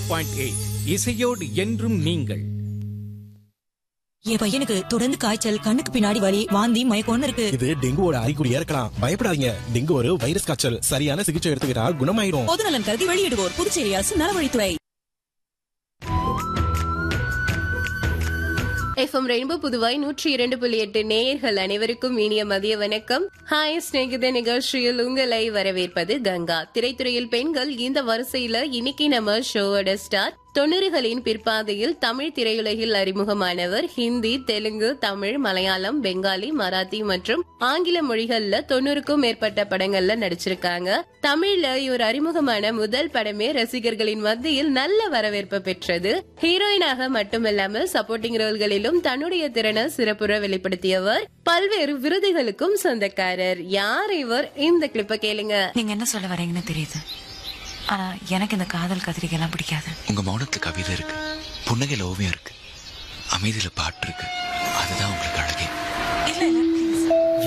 point eight இசையோடு என்றும் நீங்கள் என் பையனுக்கு தொடர்ந்து காய்ச்சல் கண்ணுக்கு பின்னாடி வலி வாந்தி மயக்கம்னு இருக்கு இது டெங்குவோட அறிகுறியா இருக்கலாம் பயப்படாதீங்க டெங்கு ஒரு வைரஸ் காய்ச்சல் சரியான சிகிச்சை எடுத்துக்கிட்டா குணமாயிரும் பொதுநலன் கருதி வெளியிடுவோர் புதுச்சேரி அரசு நலவழித்துறை எஃப்எம் ரெயின்போ புதுவாய் நூற்றி இரண்டு புள்ளி எட்டு நேயர்கள் அனைவருக்கும் இனிய மதிய வணக்கம் ஹாய் ஸ்நேகித நிகழ்ச்சியில் உங்களை வரவேற்பது கங்கா திரைத்துறையில் பெண்கள் இந்த வரிசையில இன்னைக்கு நம்ம ஷோவோட ஸ்டார் தொண்ணூறுகளின் பிற்பாதையில் தமிழ் திரையுலகில் அறிமுகமானவர் ஹிந்தி தெலுங்கு தமிழ் மலையாளம் பெங்காலி மராத்தி மற்றும் ஆங்கில மொழிகள்ல தொண்ணூறுக்கும் மேற்பட்ட படங்கள்ல நடிச்சிருக்காங்க தமிழ்ல இவர் அறிமுகமான முதல் படமே ரசிகர்களின் மத்தியில் நல்ல வரவேற்பு பெற்றது ஹீரோயினாக மட்டுமில்லாம சப்போர்ட்டிங் ரோல்களிலும் தன்னுடைய திறனை சிறப்புற வெளிப்படுத்தியவர் பல்வேறு விருதுகளுக்கும் சொந்தக்காரர் யார் இவர் இந்த கிளிப்ப கேளுங்க நீங்க என்ன சொல்ல வரீங்கன்னு தெரியுது ஆனா எனக்கு இந்த காதல் கத்திரிக்கை எல்லாம் பிடிக்காது உங்க மௌனத்துல கவிதை இருக்கு புன்னகையில ஓவியம் இருக்கு அமைதியில பாட்டு இருக்கு அதுதான் உங்களுக்கு அழகே இல்ல இல்ல